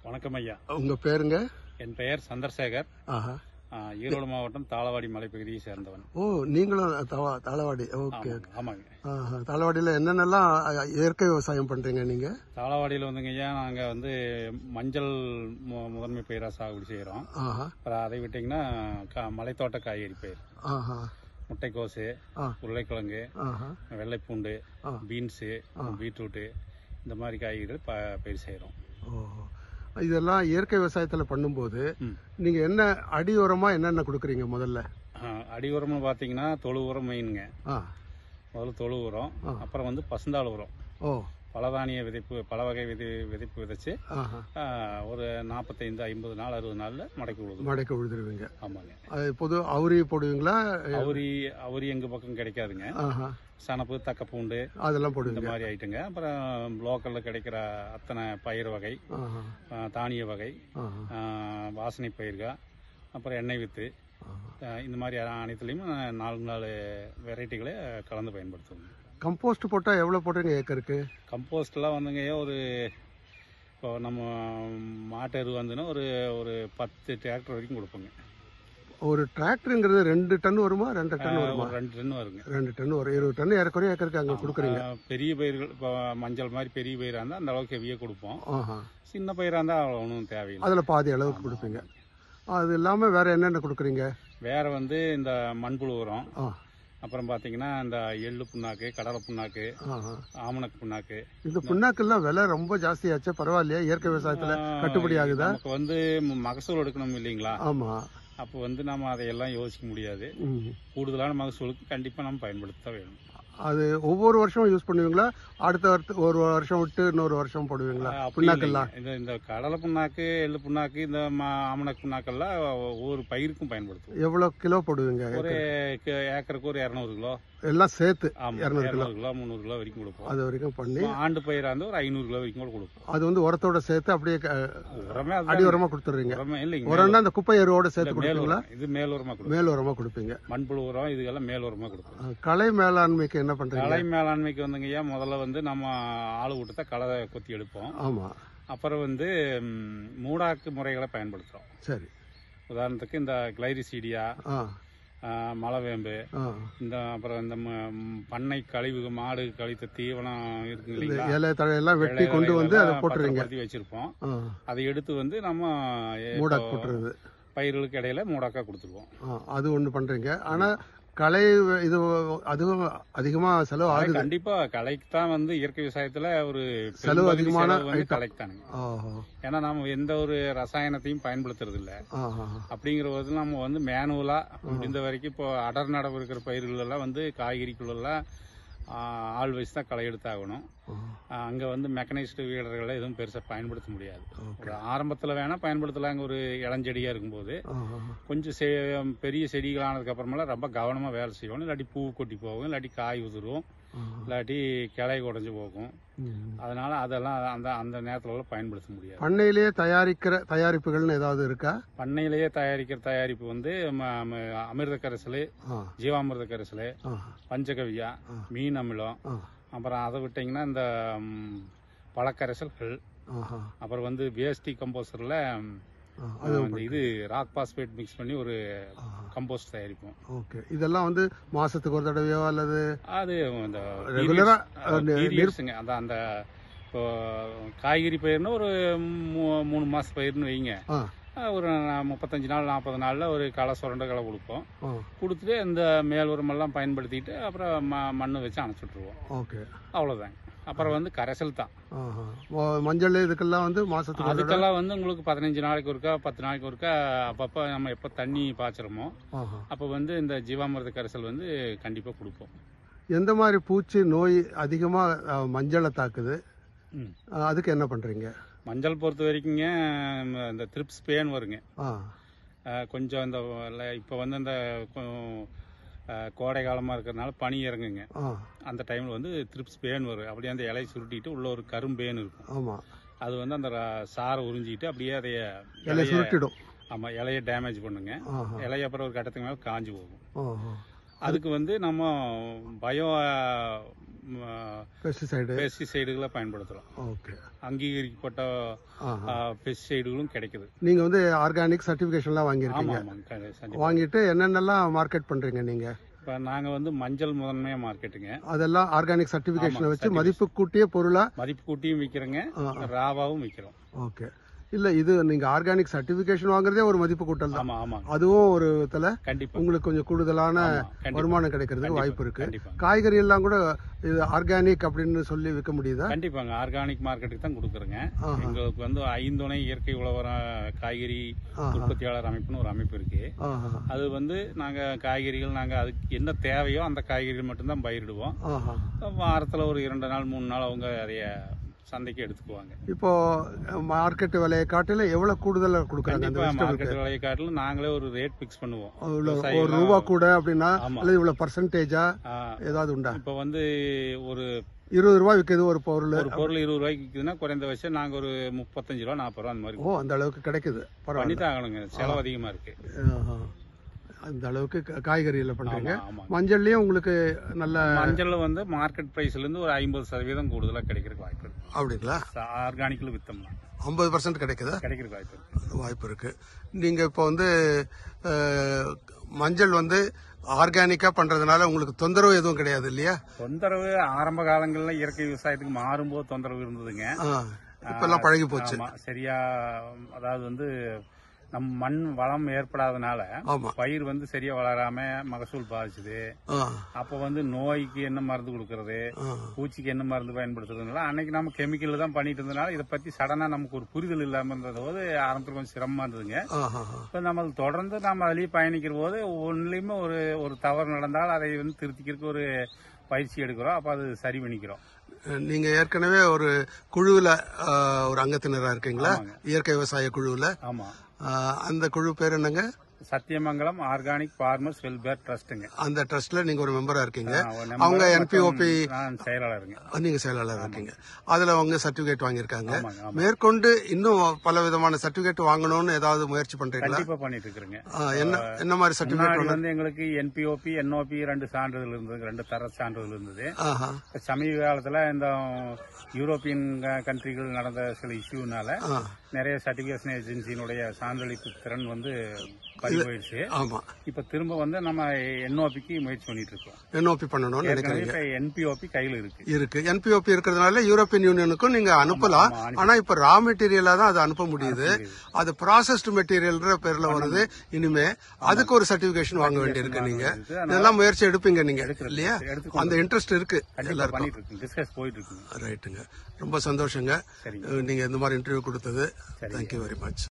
வணக்கம் ஐயா உங்க பேருங்க என் பெயர் சந்திரசேகர் ஆஹா ஆ, ஈரோடு மாவட்டம் தாளவாடி மலைப்பகுதியை சேர்ந்தவன் ஓ நீங்களும் தவா- தாளவாடி ஓகே ஆமாங்க, ஆமாங்க ஆஹா தாளவாடியில் என்னென்னலாம் அஹ், இயற்கை விவசாயம் பண்றீங்க நீங்க தாளவாடியில் வந்துங்க ஐயா நாங்கள் வந்து மஞ்சள் மு- முதன்மை பயிராக சாகுபடி செய்கிறோம் ஆஹா அப்புறம் அதை விட்டிங்கன்னா கா மலைத்தோட்ட காய்கறி பயிர் ஆஹா முட்டைக்கோசு ஆ. உருளைக்கிழங்கு ஆஹா வெள்ளைப்பூண்டு ஆ. பீன்ஸு பீட்ரூட்டு இந்த மாதிரி காய்கறிகள் ப பயிர் செய்கிறோம் ஓஹோ இதெல்லாம் இயற்கை விவசாயத்தில் பண்ணும்போது ம். நீங்க என்ன அடி உரமா என்னென்ன கொடுக்குறீங்க முதல்ல அடி உரம்னு பார்த்தீங்கன்னா தொழு உரம் மெயினுங்க ஆ முதல்ல தொழு உரம் அப்புறம் வந்து பசுந்தாள் உரம் ஓ பலதானிய விதைப்பு பல வகை விதை விதைப்பு விதைச்சு ஆஹா ஆஹ், ஒரு நாற்பத்தைந்து ஐம்பது நாள் அறுபது நாளில் மடக்கி விடுது மடக்க விழுதுருவீங்க ஆமாங்க அது பொது அவுரி போடுவீங்களா அவுரி அவுரி எங்கள் பக்கம் கிடைக்காதுங்க ஆஹா சனப்பு தக்கப்பூண்டு அதெல்லாம் இந்த போடுவீங்க மாதிரி ஐட்டங்க அப்புறம் லோக்கலில் கிடைக்கிற அத்தனை பயிர் வகை ஆஹா ஆஹ், தானிய வகை ஆஹா ஆஹ், வாசனை பயிர்கள் அப்புறம் எண்ணெய் வித்து ஆஹா. ஆஹ், இந்த மாதிரி அனைத்துலேயும் நாலு நாலு வெரைட்டிகளை கலந்து பயன்படுத்துவோங்க கம்போஸ்ட் போட்டா எவ்வளவு போடுறீங்க ஏக்கருக்கு கம்போஸ்ட்லாம் வந்துங்க ஒரு இப்போ நம்ம மாட்டு எரு வந்துன்னா ஒரு ஒரு பத்து டிராக்டர் வரைக்கும் கொடுப்போங்க ஒரு டிராக்டருங்கிறது ரெண்டு டன் வருமா ரெண்டு டன் வருமா ஒரு ரெண்டு டன் வருங்க ரெண்டு டன் வரும் இருபது டன் ஏறக்குறைய ஏக்கருக்கு அங்க கொடுக்குறீங்க ஆஹ் பெரிய பயிர்கள் இப்போ மஞ்சள் மாதிரி பெரிய பயிராக இருந்தால் அந்த அளவுக்கு ஹெவியாக கொடுப்போம் ஆஹா சின்ன பயிராக இருந்தால் அவ்வளோ ஒன்றும் தேவையில்லை அதுல பாதி அளவுக்கு கொடுப்பீங்க அது இல்லாம வேற என்னென்ன கொடுக்குறீங்க வேற வந்து இந்த மண்புழு உரம் ஆ அப்புறம் பார்த்தீங்கன்னா இந்த எள்ளு புண்ணாக்கு கடலை புண்ணாக்கு ஆஹா. ஆமணக்கு புண்ணாக்கு இந்த புண்ணாக்கெல்லாம் விலை ரொம்ப ஜாஸ்தியாச்சே பரவாயில்லையா இயற்கை விவசாயத்துல கட்டுப்படி ஆகுதா நமக்கு வந்து ம- மகசூல் எடுக்கணும் இல்லைங்களா ஆமா அப்போ வந்து நம்ம அதையெல்லாம் யோசிக்க முடியாது ம். கூடுதலான மகசூலுக்கு கண்டிப்பாக நம்ம பயன்படுத்த வேணும் அது ஒவ்வொரு வருஷமும் யூஸ் பண்ணுவீங்களா அடுத்த வருஷ- ஒரு வருஷம் விட்டு இன்னொரு வருஷம் போடுவீங்களா அப்படி புண்ணாக்கெல்லாம் இல்லைங்க. இந்த இந்த கடலை புண்ணாக்கு எள்ளு புண்ணாக்கு இந்த ம- ஆமணக்கு புண்ணாக்கெல்லாம் ஒவ்வொரு பயிருக்கும் பயன்படுத்துவோம் எவ்வளவு கிலோ போடுவீங்க ஒரு ஏ- ஏக்கருக்கு ஒரு இரநூறு கிலோ எல்லாம் சேர்த்து ஆமா இரநூறு கிலோ இரநூறு கிலோ முந்நூறு கிலோ வரைக்கும் கொடுப்போம் அது வரைக்கும் பண்ணி ஆண்டு பயிரா இருந்தா ஒரு ஐநூறு கிலோ வரைக்கும் கூட கொடுப்போம் அது வந்து உரத்தோட சேர்த்து அப்படியே க- உரமே அடி அதுதான் உரமா கொடுத்துறீங்க உரமே இல்லைங்க உரம்னா அந்த குப்பை எருவோட சேர்த்து மேல் கொடுப்பீங்களா உரம் இது மேல் உரமா கொடுப்போம் மேல் உரமா கொடுப்பீங்க மண்புழு உரம் இதுக்கெல்லாம் மேல் உரமா கொடுப்போம் அஹ், களை மேலாண்மைக்கு என்ன பண்றீங்க களை மேலாண்மைக்கு வந்துங்க ஐயா முதல்ல வந்து நம்ம ஆளு விட்டு களை கொத்தி எடுப்போம் ஆமா அப்புறம் வந்து ம், மூடாக்கு முறைகளை பயன்படுத்துறோம் சரி உதாரணத்துக்கு இந்த கிளைரிசீடியா ஆ மலவேம்பு ஆ இந்த அப்புறம் இந்த ம- ம், பண்ணை கழிவு மாடு கழித்த தீவனம் இருக்கு இந்த இல்லைங்களா இலை தழையெல்லாம் வெட்டி கொண்டு வந்து அதை போட்டுறீங்க பத்திரப்படுத்தி வச்சிருப்போம் ஆ அதை எடுத்து வந்து நம்ம இப்போ மூடாக்கு போட்டுறது பயிர்களுக்கு இடையில மூடாக்கா கொடுத்துருவோம் ஆ, அது ஒண்ணு பண்றீங்க ஆனா களை இது அதுவும் அதிகமா செலவு ஆகுது கண்டிப்பா கலைக்கு தான் வந்து இயற்கை விவசாயத்துல ஒரு செலவு பெரும்பகுதி அதிகமான செலவு வந்து item. கலைக்கு தானுங்க ஆஹா. ஏன்னா நம்ம எந்த ஒரு ரசாயனத்தையும் பயன்படுத்துறது இல்ல ஆஹா. அப்படிங்கிற போது நம்ம வந்து மேனுவலா முடிந்த வரைக்கும் இப்போ அடர் நடவு இருக்கிற பயிர்கள் எல்லாம் வந்து காய்கறிக்குள்ள எல்லாம் ஆ, ஆள் வச்சு தான் களை எடுத்தாகணும் ஆஹா. ஆ, அங்க வந்து மெக்கனைஸ்டு வீரர்களை எதுவும் பெருசா பயன்படுத்த முடியாது ஒரு ஆரம்பத்துல வேணா பயன்படுத்தலாங்க ஒரு இளஞ்செடியா இருக்கும்போது ஆஹா. கொஞ்சம் செ- பெரிய செடிகள் ஆனதுக்கு அப்புறமெல்லாம் ரொம்ப கவனமா வேலை செய்யணும் இல்லாட்டி பூ கொட்டி போகும் இல்லாட்டி காய் உதிரும் ஆஹா. இல்லாட்டி கிளை உடஞ்சு போகும் ம். அதனால அதெல்லாம் அந்த அந்த நேரத்துல எல்லாம் பயன்படுத்த முடியாது பண்ணையிலேயே தயாரிக்கிற தயாரிப்புகள்னு ஏதாவது இருக்கா பண்ணையிலேயே தயாரிக்கிற தயாரிப்பு வந்து ம- ம- அமிர்த கரைசல் ஆ. ஜீவாமிர்த கரைசல் ஆ. பஞ்சகவியா மீன் அமிலம் ஆ. அப்புறம் அதை விட்டிங்கன்னா இந்த ம், பழக்கரைசல்கள் ஆஹா. அப்புறம் வந்து வேஸ்டி கம்போஸ்டர்ல ஆ. இந்த இது ராக் பாஸ்பேட் மிக்ஸ் பண்ணி ஒரு கம்போஸ்ட் தயாரிப்போம் ஓகே இதெல்லாம் வந்து மாசத்துக்கு ஒரு தடவையோ அல்லது அது இந்த ரெகுலரா பீரியட்ஸுங்க அந்த அந்த இப்போ காய்கறி பயிர்னு ஒரு மூ- மூணு மாச பயிர்னு வைங்க ஆ. அஹ் ஒரு நா- முப்பத்தஞ்சு நாள் நாற்பது நாள்ல ஒரு களை சுரண்ட களை கொடுப்போம் ஆ. கொடுத்துட்டு இந்த மேல் உரமெல்லாம் பயன்படுத்திட்டு அப்புறம் ம மண்ணு வச்சு அணைச்சிட்ருவோம் ஓகே அவ்வளோதாங்க அப்புறம் வந்து கரைசல் தான் ஆஹா. ம- மஞ்சள் இதுக்கெல்லாம் வந்து மாசத்துக்கு ஒரு தடவை அதுக்கெல்லாம் வந்து உங்களுக்கு பதினஞ்சு நாளைக்கு ஒருக்கா பத்து நாளைக்கு ஒருக்கா அப்பப்போ நம்ம எப்போ தண்ணி பாய்ச்சுறோமோ ஆஹா. அப்போ வந்து இந்த ஜீவாமிர்த கரைசல் வந்து கண்டிப்பாக கொடுப்போம் எந்த மாதிரி பூச்சி நோய் அதிகமா ஆ, மஞ்சளை தாக்குது ம். ஆ, அதுக்கு என்ன பண்றீங்க மஞ்சள் பொறுத்த வரைக்குங்க ம், இந்த த்ரிப்ஸ் பேன் வருங்க ஆ அஹ், கொஞ்சம் இந்த இப்போ வந்து இந்த கொ- அஹ், கோடை காலமாக இருக்கிறதுனால பனி இறங்குங்க ஆ அந்த டைமில் வந்து த்ரிப்ஸ் பேன் வரும் அப்படியே அந்த இலையை சுருட்டிட்டு உள்ள ஒரு கரும்பேன் இருக்கும் ஆமா அது வந்து அந்த ர- சாரை உறிஞ்சிட்டு அப்படியே அதைய இலை சுருட்டிடும் ஆமாம் இலையை டேமேஜ் பண்ணுங்க ஆஹா. இலைய அப்புறம் ஒரு கட்டத்துக்கு மேலே காஞ்சு போகும் ஆஹா. அதுக்கு வந்து நம்ம பயோ பெஸ்டிசைடு பெஸ்டிசைடுகளை பயன்படுத்துறோம் ஓகே அங்கீகரிக்கப்பட்ட ஆஹா பெஸ்டிசைடுகளும் கிடைக்குது நீங்க வந்து ஆர்கானிக் சர்டிபிகேஷன்லாம் வாங்கியிருக்கீங்க ஆமா ஆமாங்க க- கண்டிப்பா. வாங்கிட்டு என்னென்னலாம் மார்க்கெட் பண்றீங்க நீங்க இப்ப நாங்க வந்து மஞ்சள் முதன்மையா மார்க்கெட்டுங்க அதெல்லாம் ஆர்கானிக் சர்டிபிகேஷனை ஆமா, வச்சு மதிப்பு கூட்டிய பொருளா மதிப்பு கூட்டியும் விற்கிறோங்க ராவாவும் விற்கிறோம் ஓகே இல்ல இது நீங்க ஆர்கானிக் சர்டிபிகேஷன் வாங்குறதே ஒரு மதிப்பு கூட்டல் தான் ஆமா ஆமாங்க அதுவும் ஒரு விதத்துல கண்டிப்பா உங்களுக்கு கொஞ்சம் கூடுதலான ஆமா, கண்டிப்பா. வருமானம் கிடைக்கிறதுக்கு கண்டிப்பா, வாய்ப்பு இருக்கு கண்டிப்பா காய்கறி எல்லாம் கூட இது ஆர்கானிக் அப்படின்னு சொல்லி விற்க முடியுதா கண்டிப்பாங்க ஆர்கானிக் மார்க்கெட்டுக்கு தான் கொடுக்குறோங்க ஆஹா. எங்களுக்கு வந்து ஐந்துணை இயற்கை உழவர காய்கறி ஆஹா. உற்பத்தியாளர் அமைப்புன்னு ஒரு அமைப்பு இருக்கு ஆஹா அது வந்து நாங்க காய்கறிகள் நாங்க அதுக்கு என்ன தேவையோ அந்த காய்கறிகள் மட்டும்தான் பயிரிடுவோம் ஆஹா வாரத்துல ஒரு இரண்டு நாள் மூணு நாள் அவங்க நிறைய சந்தைக்கு எடுத்துக்குவாங்க இப்போ மார்க்கெட் விலையை காட்டில எவ்வளவு கூடுதலா கொடுக்குறாங்க அந்த கண்டிப்பா வெஜிடபிள் மார்க்கெட் விலையை காட்டிலும் நாங்களே ஒரு ரேட் பிக்ஸ் பண்ணுவோம் ஒரு விவசாயிகள் ரூபா கூட அப்படின்னா ஆமா. அல்லது இவ்வளவு பர்சன்டேஜா ஆ, ஏதாவது உண்டா இப்ப வந்து ஒரு இருபது ரூபாய் விற்கிது ஒரு பொருள் ஒரு பொருள் இருபது ரூபாய்க்கு விற்குதுன்னா குறைந்தபட்சம் நாங்க ஒரு முப்பத்தஞ்சு ரூபா நாற்பது ரூபா அந்த மாதிரி ஓ அந்த அளவுக்கு கிடைக்குது பரவாயில்ல பண்ணித்தான் ஆகணுங்க செலவு அதிகமா இருக்கு ஆஹா. அந்த அளவுக்கு கா- காய்கறியில பண்றீங்க ஆமா ஆமா மஞ்சள்லயும் உங்களுக்கு நல்ல மஞ்சள் வந்து மார்க்கெட் பிரைஸ்ல இருந்து ஒரு ஐம்பது சதவீதம் கூடுதலா கிடைக்கிறதுக்கு வாய்ப்பு இருக்கு அப்படிங்களா ஆர்கானிக்ல வித்தோம்னா ஐம்பது பர்சன்ட் கிடைக்குதா கிடைக்கிறதுக்கு வாய்ப்பு இருக்கு வாய்ப்பு இருக்கு நீங்க இப்போ வந்து அஹ், மஞ்சள் வந்து ஆர்கானிக்கா பண்றதுனால உங்களுக்கு தொந்தரவு எதுவும் கிடையாது இல்லையா தொந்தரவு ஆரம்ப காலங்கள்ல இயற்கை விவசாயத்துக்கு மாறும்போது தொந்தரவு இருந்ததுங்க ஆ, இப்பெல்லாம் பழகி போச்சு ஆமா சரியா அதாவது வந்து நம் மண் வளம் ஏற்படாதனால ஆமா பயிர் வந்து சரியா வளராம மகசூல் பாதிச்சுது ஆ, அப்ப வந்து நோய்க்கு என்ன மருந்து கொடுக்கறது ஆ, பூச்சிக்கு என்ன மருந்து பயன்படுத்துறதுனால அன்னைக்கு நம்ம கெமிக்கல் தான் பண்ணிட்டு இருந்தனால இதை பத்தி சடனா நமக்கு ஒரு புரிதல் இல்லாம இருந்தது போது ஆரம்பத்துல கொஞ்சம் சிரமமா இருந்ததுங்க ஆஹா. இப்ப நம்ம தொடர்ந்து நம்ம அதுலயே பயணிக்கிற போது ஒன்றுலயுமே ஒரு ஒரு தவறு நடந்தால் அதை வந்து திருத்திக்கிறதுக்கு ஒரு பயிற்சி எடுக்கிறோம் அப்ப அது சரி பண்ணிக்கிறோம் நீங்க ஏற்கனவே ஒரு குழுவுல ஆ, ஒரு அங்கத்தினரா இருக்கீங்களா ஆமாங்க. இயற்கை விவசாய குழுவுல ஆமா ஆ, அந்த குழு பேர் என்னங்க சத்தியமங்கலம் ஆர்கானிக் ஃபார்மர்ஸ் வெல்பேர் ட்ரஸ்ட்டுங்க அந்த ட்ரஸ்ட்ல நீங்க ஒரு மெம்பரா இருக்கீங்க நான் ஒரு அவங்க member என்பிஓபி மற்றும் நான் செயலாளருங்க நீங்க செயலாளர் இருக்கீங்க அதுல அவங்க சர்டிபிகேட் வாங்கியிருக்காங்க ஆமாங்க ஆமா மேற்கொண்டு இன்னும் பல விதமான சர்டிபிகேட் வாங்கணும்னு ஏதாவது முயற்சி பண்றீங்களா கண்டிப்பா பண்ணிட்டு இருக்கிறேங்க ஆ, என்ன என்ன மாதிரி சர்டிபிகேட் முன்னாடி வந்து எங்களுக்கு என்பிஓபி என்ஓபி ரெண்டு சான்றிதழ் இருந்தது ரெண்டு தர சான்றிதழ் இருந்தது ஆஹா இப்ப சமீப காலத்துல இந்த யூரோப்பியன் கண்ட்ரிகள் நடந்த சில இஷ்யூனால ஆ, நிறைய சர்டிபிகேஷன் ஏஜென்சியினுடைய சான்றளிப்பு திறன் வந்து பறி போயிடுச்சு ஆமா இப்ப திரும்ப வந்து நம்ம என்ஓபிக்கு முயற்சி பண்ணிட்டு இருக்கோம் என்ஓபி பண்ணணும்னு ஏற்கனவே நினைக்கிறீங்க இப்ப என்பிஓபி கையில இருக்கு இருக்கு என்பிஓபி இருக்கிறதுனால யூரோப்பியன் யூனியனுக்கும் நீங்க அனுப்பலாம் ஆமா, அனுப்பி- ஆனா இப்ப ரா மெட்டீரியலா தான் அதை அனுப்ப முடியுது அது ப்ராசஸ்டு மெட்டீரியல்ன்ற பேர்ல வருது இனிமே அதுக்கு ஒரு சர்டிபிகேஷன் வாங்க வேண்டியிருக்கு நீங்க இருக்கு. இதெல்லாம் முயற்சி எடுப்பீங்க நீங்க இல்லையா எடுத்துக்கொண்டு அந்த இன்ட்ரெஸ்ட் இருக்கு கண்டிப்பா எல்லாருக்கும் பண்ணிட்டு இருக்கு டிஸ்கஸ் போயிட்டு இருக்குங்க ரைட்டுங்க ரொம்ப சந்தோஷங்க சரிங்க நீங்க இந்த மாதிரி இன்டர்வியூ கொடுத்தது சரிங்க. Thank you very much